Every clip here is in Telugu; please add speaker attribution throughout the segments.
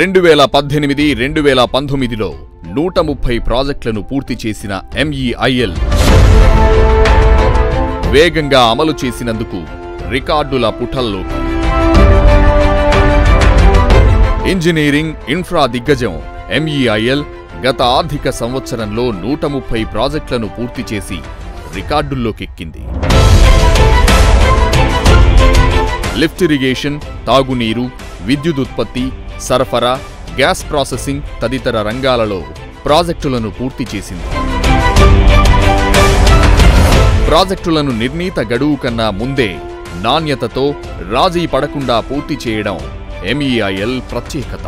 Speaker 1: రెండు వేల పద్దెనిమిది రెండు వేల పంతొమ్మిదిలో నూట ముప్పై ప్రాజెక్టులను పూర్తి చేసిన ఎంఈఐఎల్ వేగంగా అమలు చేసినందుకు రికార్డుల పుటల్లో ఇంజనీరింగ్ ఇన్ఫ్రా దిగ్గజం ఎంఈఐఎల్ గత ఆర్థిక సంవత్సరంలో నూట ముప్పై ప్రాజెక్టులను పూర్తి చేసి రికార్డుల్లోకెక్కింది లిఫ్ట్ ఇరిగేషన్ తాగునీరు విద్యుదుత్పత్తి సరఫరా గ్యాస్ ప్రాసెసింగ్ తదితర రంగాలలో ప్రాజెక్టులను పూర్తి చేసింది ప్రాజెక్టులను నిర్ణీత గడువు కన్నా ముందే నాణ్యతతో రాజీ పడకుండా పూర్తి చేయడం ఎంఈఐఎల్ ప్రత్యేకత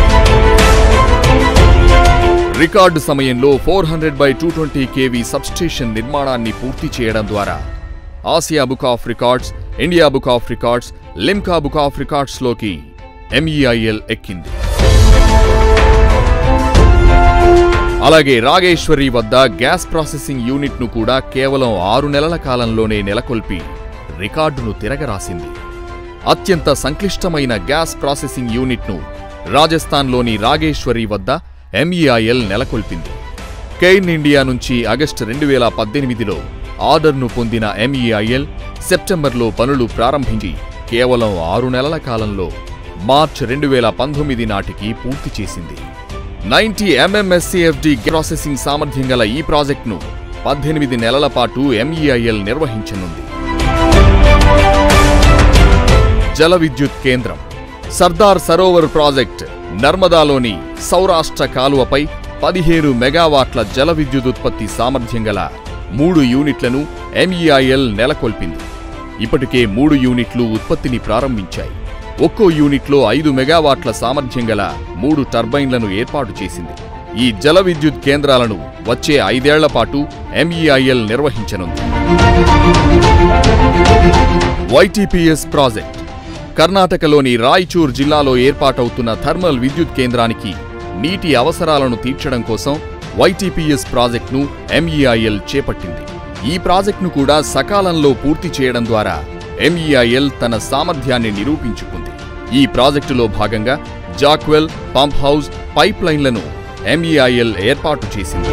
Speaker 1: రికార్డు సమయంలో four hundred by two twenty KV substation నిర్మాణాన్ని పూర్తి చేయడం ద్వారా Asia book of records India book of records Limca book of రికార్డ్స్లోకి ఎంఈఐఎల్ ఎక్కింది అలాగే రాగేశ్వరి వద్ద గ్యాస్ ప్రాసెసింగ్ యూనిట్ను కూడా కేవలం ఆరు నెలల కాలంలోనే నెలకొల్పి రికార్డును తిరగరాసింది అత్యంత సంక్లిష్టమైన గ్యాస్ ప్రాసెసింగ్ యూనిట్ను రాజస్థాన్లోని రాగేశ్వరి వద్ద ఎంఈఐఎల్ నెలకొల్పింది కెయిన్ ఇండియా నుంచి ఆగస్టు రెండు వేల పద్దెనిమిదిలో ఆర్డర్ను పొందిన ఎంఈఐఎల్ సెప్టెంబర్లో పనులు ప్రారంభించి కేవలం ఆరు నెలల కాలంలో మార్చ్ రెండు వేల పంతొమ్మిది నాటికి పూర్తి చేసింది నైన్టీ ఎంఎంఎస్సిఎఫ్డి ప్రాసెసింగ్ సామర్థ్యం గల ఈ ప్రాజెక్టును పద్దెనిమిది నెలల పాటు ఎంఈఐఎల్ నిర్వహించనుంది జల విద్యుత్ కేంద్రం సర్దార్ సరోవర్ ప్రాజెక్ట్ నర్మదాలోని సౌరాష్ట్ర కాలువపై పదిహేను మెగావాట్ల జల విద్యుదుత్పత్తి సామర్థ్యం గల మూడు యూనిట్లను ఎంఈఐఎల్ నెలకొల్పింది ఇప్పటికే మూడు యూనిట్లు ఉత్పత్తిని ప్రారంభించాయి ఒక్కో యూనిట్లో ఐదు మెగావాట్ల సామర్థ్యం గల మూడు టర్బైన్లను ఏర్పాటు చేసింది ఈ జల విద్యుత్ కేంద్రాలను వచ్చే ఐదేళ్ల పాటు ఎంఈఐఎల్ నిర్వహించనుంది వైటీపీఎస్ ప్రాజెక్ట్ కర్ణాటకలోని రాయచూర్ జిల్లాలో ఏర్పాటవుతున్న థర్మల్ విద్యుత్ కేంద్రానికి నీటి అవసరాలను తీర్చడం కోసం వైటీపీఎస్ ప్రాజెక్టును ఎంఈఐఎల్ చేపట్టింది ఈ ప్రాజెక్టును కూడా సకాలంలో పూర్తి చేయడం ద్వారా ఎంఈఐఎల్ తన సామర్థ్యాన్ని నిరూపించుకుంది ఈ ప్రాజెక్టులో భాగంగా జాక్వెల్ పంప్ హౌస్ పైప్ లైన్లను ఎంఈఐఎల్ ఏర్పాటు చేసింది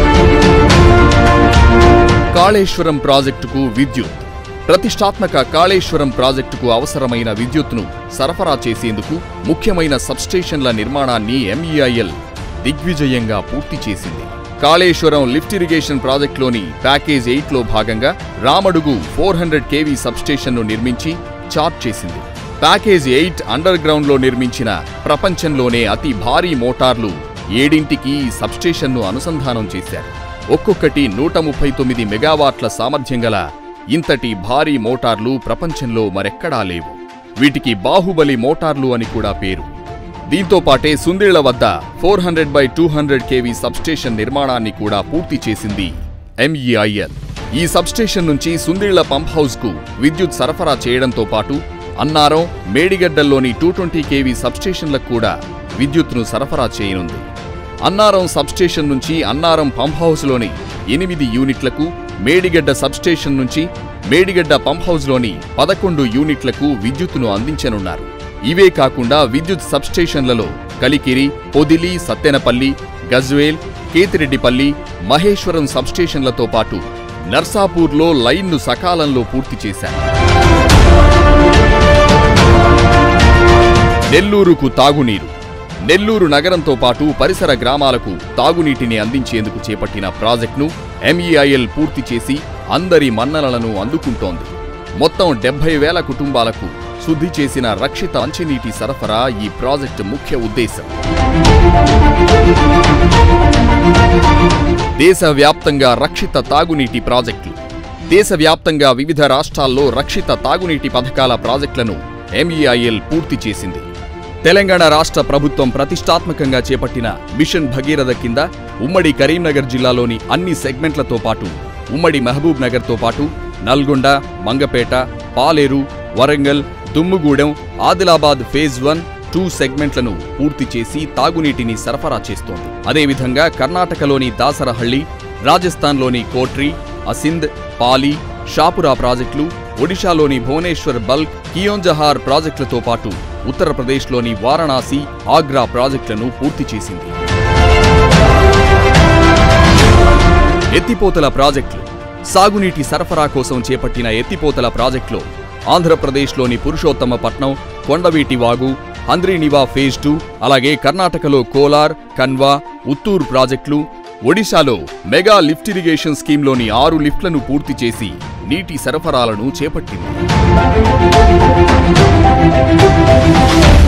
Speaker 1: కాళేశ్వరం ప్రాజెక్టుకు విద్యుత్ ప్రతిష్టాత్మక కాళేశ్వరం ప్రాజెక్టుకు అవసరమైన విద్యుత్తును సరఫరా చేసేందుకు ముఖ్యమైన సబ్స్టేషన్ల నిర్మాణాన్ని ఎంఈఐఎల్ దిగ్విజయంగా పూర్తి చేసింది కాళేశ్వరం లిఫ్ట్ ఇరిగేషన్ ప్రాజెక్టులోని ప్యాకేజ్ ఎయిట్లో భాగంగా రామడుగు ఫోర్ హండ్రెడ్ కేవీ సబ్స్టేషన్ను నిర్మించి చార్ట్ చేసింది ప్యాకేజ్ ఎయిట్ అండర్ గ్రౌండ్లో నిర్మించిన ప్రపంచంలోనే అతి భారీ మోటార్లు ఏడింటికి ఈ సబ్స్టేషన్ను అనుసంధానం చేశారు ఒక్కొక్కటి నూట ముప్పై తొమ్మిది మెగావాట్ల సామర్థ్యం గల ఇంతటి భారీ మోటార్లు ప్రపంచంలో మరెక్కడా లేవు వీటికి బాహుబలి మోటార్లు అని కూడా పేరు దీంతో పాటే సుందిళ్ల వద్ద four hundred by two hundred KV substation నిర్మాణాన్ని కూడా పూర్తి చేసింది ఎంఈఐఎల్ ఈ సబ్స్టేషన్ నుంచి సుందిళ్ల పంప్ హౌస్కు విద్యుత్ సరఫరా చేయడంతో పాటు అన్నారం మేడిగడ్డల్లోని టూ ట్వంటీ కేవీ సబ్స్టేషన్లకు కూడా విద్యుత్ను సరఫరా చేయనుంది అన్నారం సబ్స్టేషన్ నుంచి అన్నారం పంప్ హౌస్లోని ఎనిమిది యూనిట్లకు మేడిగడ్డ సబ్స్టేషన్ నుంచి మేడిగడ్డ పంప్ హౌస్లోని పదకొండు యూనిట్లకు విద్యుత్తును అందించనున్నారు ఇవే కాకుండా విద్యుత్ సబ్స్టేషన్లలో కలికిరి పొదిలి సత్తెనపల్లి గజ్వేల్ కేతిరెడ్డిపల్లి మహేశ్వరం సబ్స్టేషన్లతో పాటు నర్సాపూర్లో లైన్ను సకాలంలో పూర్తి చేశారు నెల్లూరుకు తాగునీరు నెల్లూరు నగరంతో పాటు పరిసర గ్రామాలకు తాగునీటిని అందించేందుకు చేపట్టిన ప్రాజెక్టును ఎంఈఐఎల్ పూర్తి చేసి అందరి మన్ననలను అందుకుంటోంది మొత్తం డెబ్బై వేల కుటుంబాలకు శుద్ధి చేసిన రక్షిత మంచినీటి సరఫరా ఈ ప్రాజెక్టు ముఖ్య ఉద్దేశం దేశవ్యాప్తంగా రక్షిత తాగునీటి ప్రాజెక్టులు దేశవ్యాప్తంగా వివిధ రాష్ట్రాల్లో రక్షిత తాగునీటి పథకాల ప్రాజెక్టులను ఎంఈఐఎల్ పూర్తి చేసింది తెలంగాణ రాష్ట్ర ప్రభుత్వం ప్రతిష్టాత్మకంగా చేపట్టిన మిషన్ భగీరథ కింద ఉమ్మడి కరీంనగర్ జిల్లాలోని అన్ని సెగ్మెంట్లతో పాటు ఉమ్మడి మహబూబ్ నగర్తో పాటు Nalgonda Mangapeta Paleru Warangal Dummugudem Adilabad phase one two సెగ్మెంట్లను పూర్తి చేసి తాగునీటిని సరఫరా చేస్తోంది అదేవిధంగా కర్ణాటకలోని దాసరహళ్లి రాజస్థాన్లోని కోట్రి అసింద్ పాలి షాపురా ప్రాజెక్టులు ఒడిశాలోని భువనేశ్వర్ బల్క్ కియోంజహార్ ప్రాజెక్టులతో పాటు ఉత్తరప్రదేశ్లోని వారణాసి ఆగ్రా ప్రాజెక్టులను పూర్తి చేసింది ఎత్తిపోతల ప్రాజెక్టులు సాగునీటి సరఫరా కోసం చేపట్టిన ఎత్తిపోతల ప్రాజెక్టులో ఆంధ్రప్రదేశ్లోని పురుషోత్తమపట్నం కొండవీటి వాగు హంద్రీనివా ఫేజ్ టూ అలాగే కర్ణాటకలో కోలార్ కన్వా ఉత్తూర్ ప్రాజెక్టులు ఒడిశాలో మెగా లిఫ్ట్ ఇరిగేషన్ స్కీమ్లోని ఆరు లిఫ్ట్లను పూర్తి చేసి నీటి సరఫరాలను చేపట్టింది